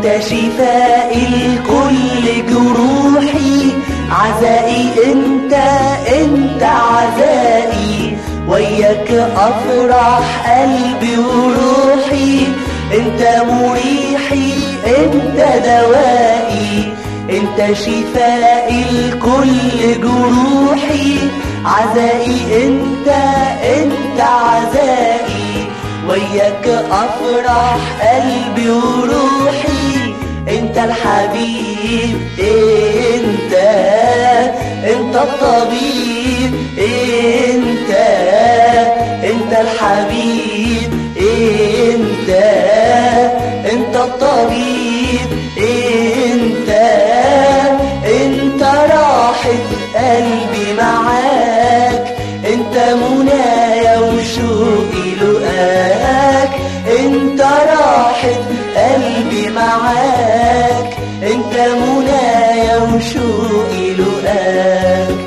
انت شفاء لكل جروحي عزائي انت انت عزائي وياك افرح قلبي وروحي انت مريحي انت دوائي انت شفاء لكل جروحي عزائي انت انت عزائي وياك افرح قلبي وروحي انت الحبيب انت انت الطبيب انت انت الحبيب انت انت الطبيب انت انت راحة قلبي معاك انت منايا وشوقي لقاك انت راحة قلبي معاك انت منايا وشوقي لقاك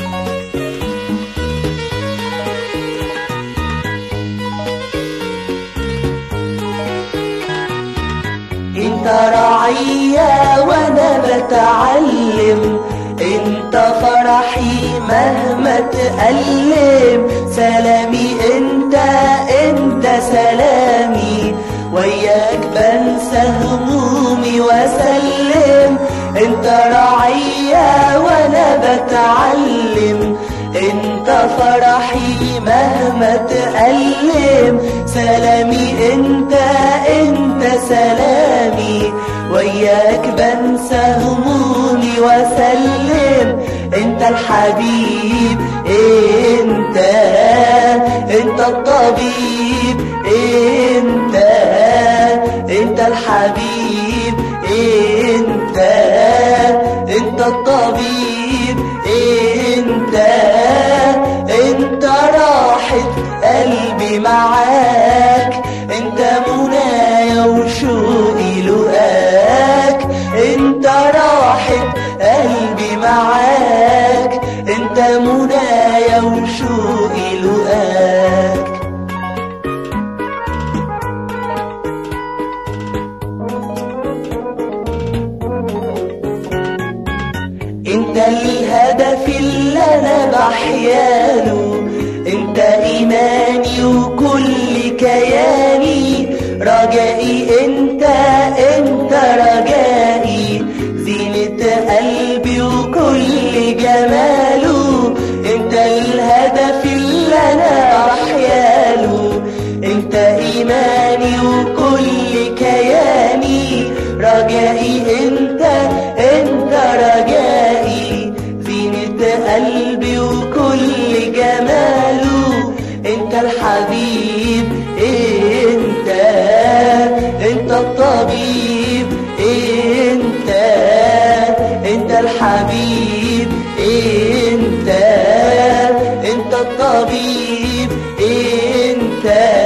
انت رعية وانا بتعلم انت فرحي مهما تألم سلامي انت انت سلامي وياك بنسى همومي وسلم انت رعية وانا بتعلم انت فرحي مهما تألم سلامي انت انت سلامي وياك بنسى همومي وسلم انت الحبيب انت انت الطبيب انت انت الحبيب انت انت الطبيب انت انت راحة قلبي معاك انت منايا وشوقي لقاك انت راحة قلبي معاك انت منايا وشوقي لقاك انت الهدف اللي انا بحياله انت ايماني وكل كياني رجائي انت انت رجائي زينة قلبي وكل جماله انت الهدف اللي انا بحياله انت ايماني وكل كياني رجائي انت انت رجائي زينة قلبي وكل جماله انت الحبيب انت انت الطبيب انت انت الحبيب انت انت الطبيب انت